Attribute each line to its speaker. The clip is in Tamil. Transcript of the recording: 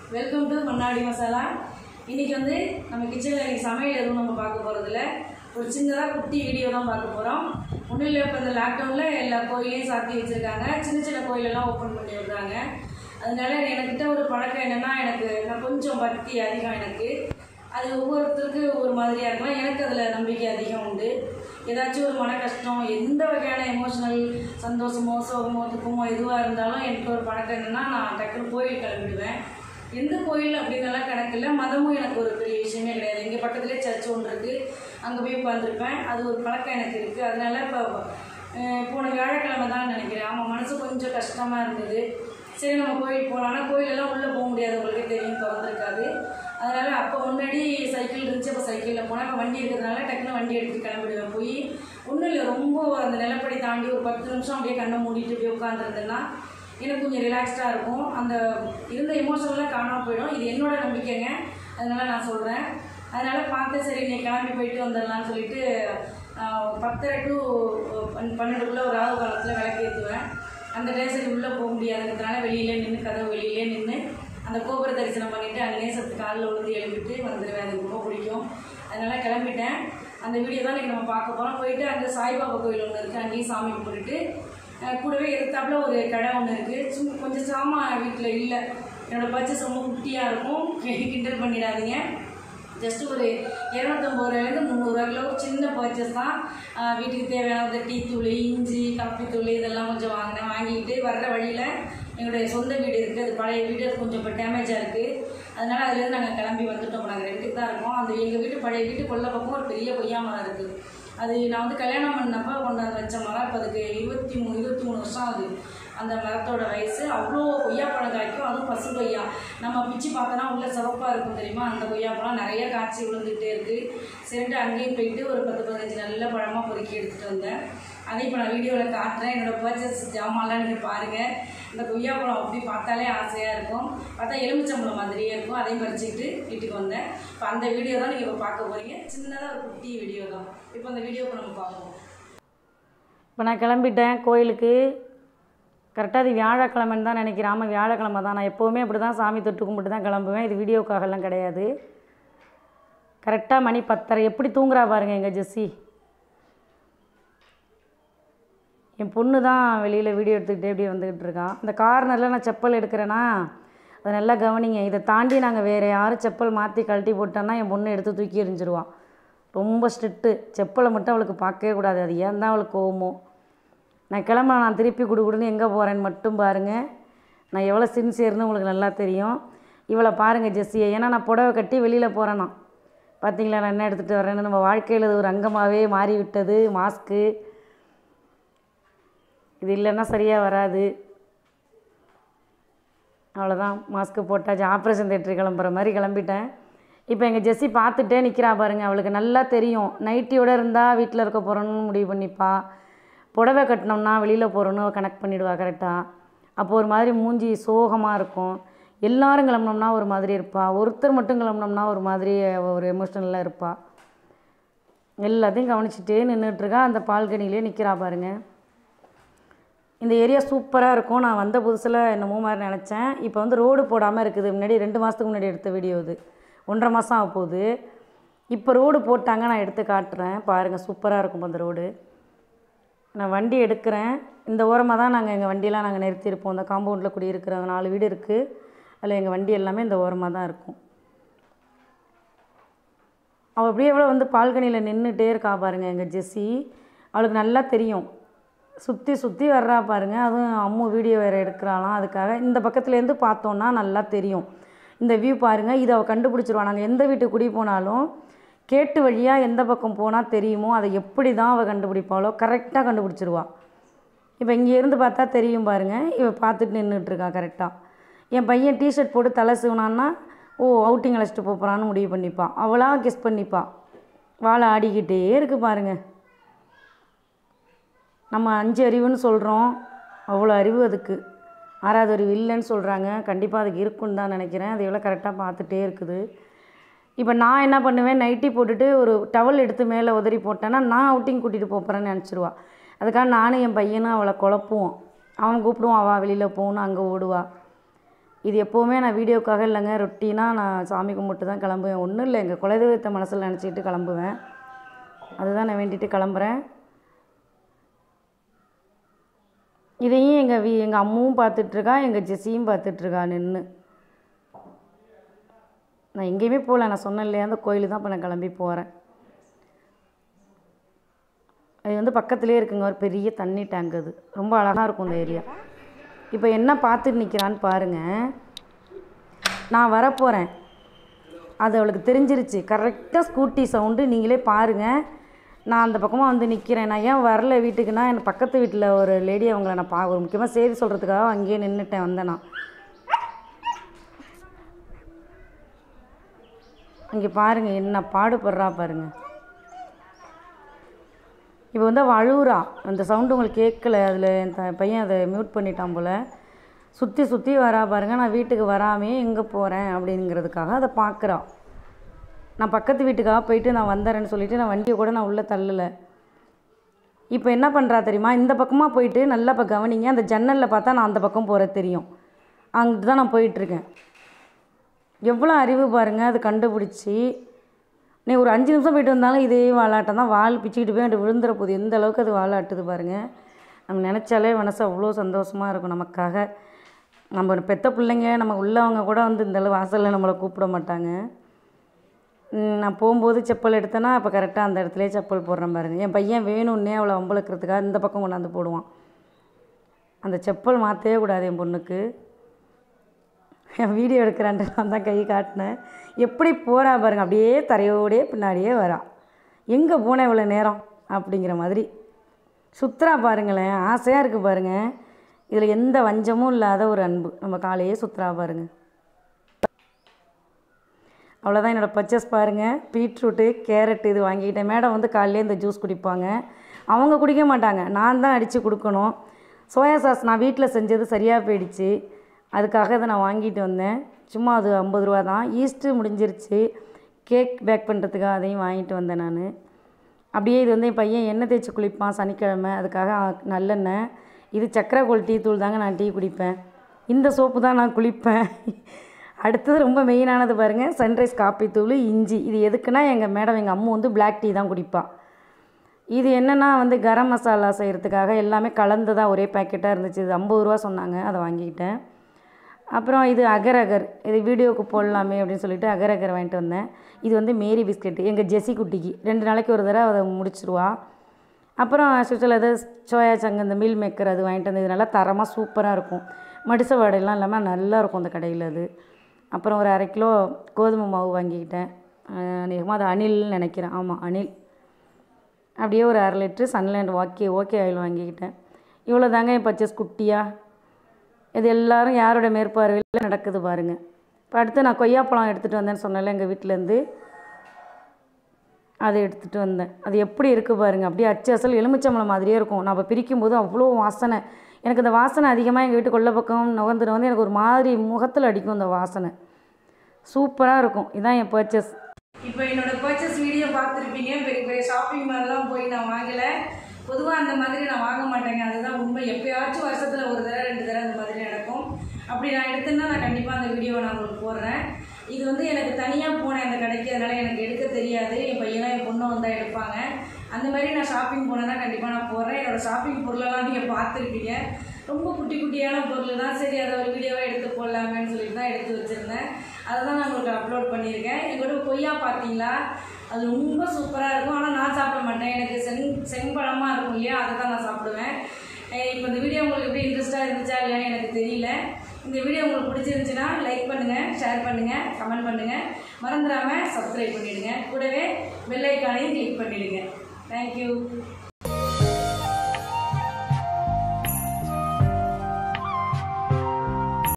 Speaker 1: வெல்கம் டு மன்னாடி மசாலா இன்னைக்கு வந்து நம்ம கிச்சனில் இன்னைக்கு சமையல் எதுவும் நம்ம பார்க்க போகிறதில்ல ஒரு சின்னதாக குட்டி வீடியோ தான் பார்க்க போகிறோம் ஒன்றும் இல்லை இப்போ இந்த லாக்டவுனில் எல்லா கோயிலையும் சாத்தி வச்சுருக்காங்க சின்ன சின்ன கோயிலெல்லாம் ஓப்பன் பண்ணி விடுறாங்க அதனால எனக்கிட்ட ஒரு பழக்கம் என்னென்னா எனக்கு நான் கொஞ்சம் பக்தி அதிகம் எனக்கு அது ஒவ்வொருத்தருக்கு ஒவ்வொரு மாதிரியாக இருக்கலாம் எனக்கு அதில் நம்பிக்கை அதிகம் உண்டு ஏதாச்சும் ஒரு மன கஷ்டம் எந்த வகையான எமோஷனல் சந்தோஷமோ சோகமோ துக்கமோ எதுவாக இருந்தாலும் எனக்கு ஒரு பழக்கம் என்னென்னா நான் டக்குனு கோயில் கிளம்பிடுவேன் எந்த கோயில் அப்படின்னலாம் கணக்கு இல்லை மதமும் எனக்கு ஒரு பெரிய விஷயமே கிடையாது இங்கே பக்கத்துலேயே சர்ச் ஒன்று இருக்குது அங்கே போய் உட்காந்துருப்பேன் அது ஒரு பழக்கம் எனக்கு இருக்குது அதனால இப்போ அஹ், போன வியாழக்கிழமை தான் நினைக்கிறேன் ஆமாம் மனசு கொஞ்சம் கஷ்டமாக இருந்தது சரி நம்ம கோயில் போகலாம் ஆனால் கோயிலெல்லாம் உள்ளே போக முடியாது உங்களுக்கே தெரியும் திறந்துருக்காது அதனால் அப்போ முன்னாடி சைக்கிள் இருந்துச்சு அப்போ சைக்கிளில் போனால் இப்போ வண்டி இருக்கிறதுனால டக்குனு வண்டி எடுத்துட்டு கிளம்பிடுவேன் போய் ஒன்றும் இல்லை ரொம்ப அந்த நிலப்படி தாண்டி ஒரு பத்து நிமிஷம் அப்படியே கண்ணை மூடிட்டு போய் உட்காந்துருந்தேன்னா எனக்கு கொஞ்சம் ரிலாக்ஸ்டாக இருக்கும் அந்த இருந்த எமோஷன்லாம் காணாமல் போயிடும் இது என்னோட நம்பிக்கைங்க அதனால நான் சொல்கிறேன் அதனால் பார்த்து சரி நீ கிளம்பி போயிட்டு வந்துடலாம்னு சொல்லிட்டு ஆஹ், பத்தரை டு பன்னெண்டுக்குள்ளே ஒரு ராகு காலத்தில் விளக்கு ஏற்றுவேன் அந்த டைம் சரி உள்ளே போக முடியாதுங்கிறதுனால வெளியிலே நின்று கதவு வெளியிலே நின்று அந்த கோபுர தரிசனம் பண்ணிவிட்டு அங்கேயே சத்து காலில் விழுந்து எழுப்பிட்டு வந்துடுவேன் எனக்கு ரொம்ப பிடிக்கும் அதனால் கிளம்பிட்டேன் அந்த வீடியோ தான் இன்றைக்கி நம்ம பார்க்க போகிறோம் போயிட்டு அங்கே சாய்பாபா கோயில் ஒன்று இருக்குது அங்கேயும் சாமி கும்பிட்டுட்டு அஹ் கூடவே எதிர்த்தாப்புல ஒரு கடை ஒன்று இருக்குது சும்மா கொஞ்சம் சாமான் வீட்டில் இல்லை என்னோடய பர்ச்சேஸ் ரொம்ப குட்டியாக இருக்கும் கிண்டல் பண்ணிடாதீங்க ஜஸ்ட் ஒரு இரநூத்தம்பது ரூபாயிலேருந்து முந்நூறுரூவாய்க்குள்ள ஒரு சின்ன பர்ச்சேஸ் தான் ஆஹ் வீட்டுக்கு தேவையான டீ தூள் இஞ்சி காப்பி தூள் இதெல்லாம் கொஞ்சம் வாங்கினேன் வாங்கிக்கிட்டு வர்ற வழியில் எங்களுடைய சொந்த வீடு இருக்குது அது பழைய வீடு அது கொஞ்சம் இப்போ டேமேஜாக இருக்குது அதனால் அதுலேருந்து நாங்கள் கிளம்பி வந்துட்டோம் நாங்கள் ரெண்டுக்கு தான் இருக்கோம் அந்த எங்கள் வீட்டு பழைய வீட்டு கொல்லை பக்கம் ஒரு பெரிய கொய்யா மரம் இருக்குது அது நான் வந்து கல்யாணம் பண்ணப்போ கொண்டு வந்து வச்ச மரம் இப்போ அதுக்கு இருபத்தி மூணு இருபத்தி மூணு வருஷம் ஆகுது அந்த மரத்தோட வயசு அவ்வளோ கொய்யாப்பழம் காய்க்கும் அதுவும் பசு கொய்யா நம்ம பிச்சு பார்த்தோன்னா உள்ள சிவப்பாக இருக்கும் தெரியுமா அந்த கொய்யாப்பழம் நிறைய காய்ச்சி விழுந்துகிட்டே இருக்குது சரின்ட்டு அங்கேயும் போயிட்டு ஒரு பத்து பதினஞ்சு நல்ல பழமாக பொறுக்கி எடுத்துகிட்டு வந்தேன் அதை இப்போ நான் வீடியோவில் காட்டுறேன் என்னோடய பர்ச்சேஸ் ஜாமான்லாம் நீங்கள் பாருங்கள் இந்த கொய்யாப்பழம் அப்படி பார்த்தாலே ஆசையாக இருக்கும் பார்த்தா எலுமிச்சம்பழம் மாதிரியே இருக்கும் அதையும் பறிச்சுக்கிட்டு வீட்டுக்கு வந்தேன் இப்போ அந்த வீடியோ தான் நீங்கள் இப்போ பார்க்க போகிறீங்க சின்னதாக ஒரு குட்டி வீடியோ தான் இப்போ அந்த வீடியோவை நம்ம பார்ப்போம் இப்போ நான் கிளம்பிட்டேன் கோயிலுக்கு கரெக்டாக அது வியாழக்கிழமைன்னு தான் நினைக்கிறேன் ஆமாம் வியாழக்கிழமை தான் நான் எப்போவுமே அப்படி தான் சாமி தொட்டு கும்பிட்டு தான் கிளம்புவேன் இது வீடியோக்காகலாம் கிடையாது கரெக்டாக மணி பத்தரை எப்படி தூங்குறா பாருங்க எங்கள் ஜெஸ்ஸி என் பொண்ணு தான் வெளியில் வீடியோ எடுத்துக்கிட்டே இப்படியே வந்துக்கிட்டு இருக்கான் அந்த கார்னரில் நான் செப்பல் எடுக்கிறேன்னா அதை நல்லா கவனிங்க இதை தாண்டி நாங்கள் வேறு யாரும் செப்பல் மாற்றி கழட்டி போட்டோன்னா என் பொண்ணு எடுத்து தூக்கி எறிஞ்சிருவான் ரொம்ப ஸ்ட்ரிக்ட்டு செப்பலை மட்டும் அவளுக்கு பார்க்கவே கூடாது அது ஏன் தான் அவளுக்கு கோவமோ நான் கிளம்ப நான் திருப்பி குடுகுடுன்னு எங்கே போகிறேன்னு மட்டும் பாருங்கள் நான் எவ்வளோ சின்சியர்னு உங்களுக்கு நல்லா தெரியும் இவளை பாருங்கள் ஜெஸ்ஸியை ஏன்னா நான் புடவை கட்டி வெளியில் போகிறேன்னா பார்த்தீங்களா நான் என்ன எடுத்துகிட்டு வரேன்னு நம்ம வாழ்க்கையில் இது ஒரு அங்கமாகவே மாறி விட்டது மாஸ்க்கு இது இல்லைன்னா சரியாக வராது அவ்வளோதான் மாஸ்க்கு போட்டாச்சு ஆப்ரேஷன் தேட்டர் கிளம்புற மாதிரி கிளம்பிட்டேன் இப்போ எங்கள் ஜெஸ்ஸி பார்த்துட்டே நிற்கிறா பாருங்க அவளுக்கு நல்லா தெரியும் நைட்டியோட இருந்தால் வீட்டில் இருக்க போகிறோன்னு முடிவு பண்ணிப்பா புடவை கட்டினோம்னா வெளியில் போகிறோன்னு கனெக்ட் பண்ணிவிடுவா கரெக்டாக அப்போ ஒரு மாதிரி மூஞ்சி சோகமாக இருக்கும் எல்லாரும் கிளம்புனோம்னா ஒரு மாதிரி இருப்பா ஒருத்தர் மட்டும் கிளம்புனோம்னா ஒரு மாதிரி ஒரு எமோஷ்னலாக இருப்பா எல்லாத்தையும் கவனிச்சுட்டே நின்றுட்டுருக்கா அந்த பால்கனிலே நிற்கிறா பாருங்க இந்த ஏரியா சூப்பராக இருக்கும் நான் வந்த புதுசில் என்னமோ மாதிரி நினச்சேன் இப்போ வந்து ரோடு போடாமல் இருக்குது முன்னாடி ரெண்டு மாதத்துக்கு முன்னாடி எடுத்த வீடியோ இது ஒன்றரை மாதம் ஆக போகுது இப்போ ரோடு போட்டாங்க நான் எடுத்து காட்டுறேன் பாருங்கள் சூப்பராக இருக்கும் அந்த ரோடு நான் வண்டி எடுக்கிறேன் இந்த ஓரமாக தான் நாங்கள் எங்கள் வண்டியெல்லாம் நாங்கள் நிறுத்தியிருப்போம் இந்த காம்பவுண்டில் குடியிருக்கிற நாலு வீடு இருக்குது அதில் எங்கள் வண்டி எல்லாமே இந்த ஓரமாக தான் இருக்கும் அவள் அப்படியே எவ்வளோ வந்து பால்கனியில் நின்றுட்டே இருக்கா பாருங்க எங்கள் ஜெஸ்ஸி அவளுக்கு நல்லா தெரியும் சுற்றி சுற்றி வர்றா பாருங்க அதுவும் அம்மு வீடியோ வேறு எடுக்கிறாளாம் அதுக்காக இந்த பக்கத்துலேருந்து பார்த்தோன்னா நல்லா தெரியும் இந்த வியூ பாருங்கள் இதை அவள் கண்டுபிடிச்சிருவா நாங்கள் எந்த வீட்டுக்கு குடி போனாலும் கேட்டு வழியாக எந்த பக்கம் போனால் தெரியுமோ அதை எப்படி தான் அவள் கண்டுபிடிப்பாளோ கரெக்டாக கண்டுபிடிச்சிருவா இப்போ இங்கே இருந்து பார்த்தா தெரியும் பாருங்க இவ பார்த்துட்டு நின்றுட்டு இருக்கா கரெக்டாக என் பையன் டிஷர்ட் போட்டு தலை சிவனான்னா ஓ அவுட்டிங் அழைச்சிட்டு போகிறான்னு முடிவு பண்ணிப்பான் அவளாக கெஸ் பண்ணிப்பா வாழை ஆடிக்கிட்டே இருக்கு பாருங்க நம்ம அஞ்சு அறிவுன்னு சொல்கிறோம் அவ்வளோ அறிவு அதுக்கு ஆறாவது அறிவு இல்லைன்னு சொல்கிறாங்க கண்டிப்பாக அதுக்கு இருக்குன்னு தான் நினைக்கிறேன் அது எவ்வளோ கரெக்டாக பார்த்துட்டே இருக்குது இப்போ நான் என்ன பண்ணுவேன் நைட்டி போட்டுட்டு ஒரு டவல் எடுத்து மேலே உதறி போட்டேன்னா நான் அவுட்டிங் கூட்டிகிட்டு போகிறேன்னு நினச்சிருவா அதுக்காக நானும் என் பையனும் அவளை குழப்புவோம் அவன் கூப்பிடுவான் அவள் வெளியில் போகணும் அங்கே ஓடுவா
Speaker 2: இது எப்போவுமே நான் வீடியோக்காக இல்லைங்க ரொட்டீனாக நான் சாமி கும்பிட்டு தான் கிளம்புவேன் ஒன்றும் இல்லை எங்கள் குலதெய்வத்தை மனசில் நினச்சிக்கிட்டு கிளம்புவேன் அதுதான் நான் வேண்டிட்டு கிளம்புறேன் இதையும் எங்கள் வீ எங்கள் அம்மாவும் பார்த்துட்ருக்கா எங்கள் ஜெஸ்ஸியும் பார்த்துட்ருக்கா நின்று நான் எங்கேயுமே போகல நான் சொன்னேன் இல்லையா அந்த கோயிலுக்கு தான் இப்போ நான் கிளம்பி போகிறேன் அது வந்து பக்கத்துலேயே இருக்குங்க ஒரு பெரிய தண்ணி டேங்க் அது ரொம்ப அழகாக இருக்கும் இந்த ஏரியா இப்போ என்ன பார்த்துட்டு நிற்கிறான்னு பாருங்கள் நான் வரப்போகிறேன் அது அவளுக்கு தெரிஞ்சிருச்சு கரெக்டாக ஸ்கூட்டி சவுண்டு நீங்களே பாருங்கள் நான் அந்த பக்கமாக வந்து நிற்கிறேன் நான் ஏன் வரல வீட்டுக்குன்னா எனக்கு பக்கத்து வீட்டில் ஒரு லேடி அவங்கள நான் பா ஒரு முக்கியமாக செய்தி சொல்கிறதுக்காக அங்கேயே நின்றுட்டேன் வந்தேன் நான் இங்கே பாருங்கள் என்ன பாடுபடுறா பாருங்கள் இப்போ வந்து அவள் அழுவுறா அந்த சவுண்டு உங்களுக்கு கேட்கல அதில் என் த பையன் அதை மியூட் பண்ணிட்டான் போல் சுற்றி சுற்றி வரா பாருங்க நான் வீட்டுக்கு வராமே எங்கே போகிறேன் அப்படிங்கிறதுக்காக அதை பார்க்குறா நான் பக்கத்து வீட்டுக்காக போயிட்டு நான் வந்துடுறேன்னு சொல்லிட்டு நான் வண்டியை கூட நான் உள்ளே தள்ளலை இப்போ என்ன பண்ணுறா தெரியுமா இந்த பக்கமாக போயிட்டு நல்லா இப்போ கவனிங்க அந்த ஜன்னலில் பார்த்தா நான் அந்த பக்கம் போகிறது தெரியும் அங்கிட்டு தான் நான் போயிட்டுருக்கேன் எவ்வளோ அறிவு பாருங்கள் அது கண்டுபிடிச்சி நீ ஒரு அஞ்சு நிமிஷம் போயிட்டு வந்தாலும் இதே வாலாட்டம் தான் வால் பிச்சுக்கிட்டு போய் அங்கிட்டு விழுந்துற போகுது எந்த அளவுக்கு அது வாலாட்டுது பாருங்கள் நம்ம நினச்சாலே மனசு அவ்வளோ சந்தோஷமாக இருக்கும் நமக்காக நம்ம பெத்த பிள்ளைங்க நம்ம உள்ளவங்க கூட வந்து இந்த அளவு வாசலில் நம்மளை கூப்பிட மாட்டாங்க ம், நான் போகும்போது செப்பல் எடுத்தேன்னா அப்போ கரெக்டாக அந்த இடத்துலயே செப்பல் போடுறேன் பாருங்க என் பையன் வேணும்னே அவளை வம்பளுக்கிறதுக்காக இந்த பக்கம் கொண்டாந்து போடுவான் அந்த செப்பல் மாற்றவே கூடாது என் பொண்ணுக்கு என் வீடியோ எடுக்கிறான்ட்டு நான் தான் கை காட்டினேன் எப்படி போகிறா பாருங்க அப்படியே தரையோடே பின்னாடியே வரா எங்கே போனேன் இவ்வளோ நேரம் அப்படிங்கிற மாதிரி சுற்றுறா பாருங்களேன் ஆசையாக இருக்குது பாருங்கள் இதில் எந்த வஞ்சமும் இல்லாத ஒரு அன்பு நம்ம காலையே சுற்றுறா பாருங்க அவ்வளோதான் என்னோடய பர்ச்சேஸ் பாருங்கள் பீட்ரூட்டு கேரட் இது வாங்கிக்கிட்டேன் மேடம் வந்து காலையிலே இந்த ஜூஸ் குடிப்பாங்க அவங்க குடிக்க மாட்டாங்க நான் தான் அடித்து கொடுக்கணும் சோயா சாஸ் நான் வீட்டில் செஞ்சது சரியாக போயிடுச்சு அதுக்காக இதை நான் வாங்கிட்டு வந்தேன் சும்மா அது ஐம்பது ரூபா தான் ஈஸ்ட்டு முடிஞ்சிருச்சு கேக் பேக் பண்ணுறதுக்காக அதையும் வாங்கிட்டு வந்தேன் நான் அப்படியே இது வந்து என் பையன் எண்ணெய் தேய்ச்சி குளிப்பான் சனிக்கிழமை அதுக்காக நல்லெண்ணெய் இது சக்கரை கோல் டீ தூள் தாங்க நான் டீ குடிப்பேன் இந்த சோப்பு தான் நான் குளிப்பேன் அடுத்தது ரொம்ப மெயினானது பாருங்கள் சன்ரைஸ் காப்பி தூள் இஞ்சி இது எதுக்குன்னா எங்கள் மேடம் எங்கள் அம்மா வந்து பிளாக் டீ தான் குடிப்பா இது என்னென்னா வந்து கரம் மசாலா செய்கிறதுக்காக எல்லாமே கலந்து தான் ஒரே பேக்கெட்டாக இருந்துச்சு இது ஐம்பது ரூபா சொன்னாங்க அதை வாங்கிக்கிட்டேன் அப்புறம் இது அகர் அகர் இது வீடியோவுக்கு போடலாமே அப்படின்னு சொல்லிட்டு அகர் அகர் வாங்கிட்டு வந்தேன் இது வந்து மேரி பிஸ்கெட்டு எங்கள் ஜெஸி குட்டிக்கு ரெண்டு நாளைக்கு ஒரு தடவை அதை முடிச்சிருவா அப்புறம் சுவிட்சில் ஏதோ சோயா சங்கு இந்த மீல் மேக்கர் அது வாங்கிட்டு வந்து இது நல்லா தரமாக சூப்பராக இருக்கும் மடிச வடையெல்லாம் இல்லாமல் நல்லா இருக்கும் அந்த கடையில் அது அப்புறம் ஒரு அரை கிலோ கோதுமை மாவு வாங்கிக்கிட்டேன் அதிகமாக அது அணில்னு நினைக்கிறேன் ஆமாம் அணில் அப்படியே ஒரு அரை litre Sunland okay okay oil வாங்கிக்கிட்டேன் இவ்வளோ தாங்க என் பர்ச்சேஸ் குட்டியாக இது எல்லாரும் யாரோட மேற்பார்வையில் நடக்குது பாருங்கள் இப்போ அடுத்து நான் கொய்யாப்பழம் எடுத்துகிட்டு வந்தேன்னு சொன்னேன்ல எங்கள் வீட்டிலேருந்து அதை எடுத்துகிட்டு வந்தேன் அது எப்படி இருக்குது பாருங்கள் அப்படியே அச்சு அசல் எலுமிச்சம்பழம் மாதிரியே இருக்கும் நம்ம பிரிக்கும்போது அவ்வளோ வாசனை எனக்கு இந்த வாசனை அதிகமாக எங்கள் வீட்டு கொல்லை பக்கம் நுகர்ந்துட்டு வந்து எனக்கு ஒரு மாதிரி முகத்தில் அடிக்கும் இந்த வாசனை சூப்பராக இருக்கும் இதான் என் பர்ச்சேஸ்
Speaker 1: இப்போ என்னோட பர்ச்சேஸ் வீடியோ பார்த்துருப்பீங்க பெரிய பெரிய ஷாப்பிங் மால்லாம் போய் நான் வாங்கல பொதுவாக அந்த மாதிரி நான் வாங்க மாட்டேங்க அதுதான் உண்மை எப்பயாச்சும் வருஷத்தில் ஒரு தடவை ரெண்டு தடவை அந்த மாதிரி நடக்கும் அப்படி நான் எடுத்தேன்னா நான் கண்டிப்பாக அந்த வீடியோவை நான் உங்களுக்கு போடுறேன் இது வந்து எனக்கு தனியாக போனேன் அந்த கடைக்கு அதனால் எனக்கு எடுக்க தெரியாது என் பையனும் என் பொண்ணும் வந்தால் எடுப்பாங்க அந்த மாதிரி நான் ஷாப்பிங் போனேன்னா கண்டிப்பாக நான் போடுறேன் என்னோட ஷாப்பிங் பொருளெல்லாம் நீங்கள் பார்த்துருப்பீங்க ரொம்ப குட்டி குட்டியான பொருள் தான் சரி அதை ஒரு வீடியோவாக எடுத்து போடலாமேன்னு சொல்லிட்டு தான் எடுத்து வச்சுருந்தேன் அதை தான் நான் உங்களுக்கு அப்லோட் பண்ணியிருக்கேன் எங்கூட கொய்யா பார்த்தீங்களா அது ரொம்ப சூப்பராக இருக்கும் ஆனால் நான் சாப்பிட மாட்டேன் எனக்கு செங் செம்பழமாக இருக்கும் இல்லையா அதை தான் நான் சாப்பிடுவேன் இப்போ இந்த வீடியோ உங்களுக்கு எப்படி இன்ட்ரெஸ்ட்டாக இருந்துச்சா இல்லையான்னு எனக்கு தெரியல இந்த வீடியோ உங்களுக்கு பிடிச்சிருந்துச்சுன்னா லைக் பண்ணுங்கள் ஷேர் பண்ணுங்கள் கமெண்ட் பண்ணுங்கள் மறந்துடாமல் சப்ஸ்கிரைப் பண்ணிவிடுங்க கூடவே பெல் ஐக்கானையும் கிளிக் பண்ணிவிடுங்க தேங்க்யூ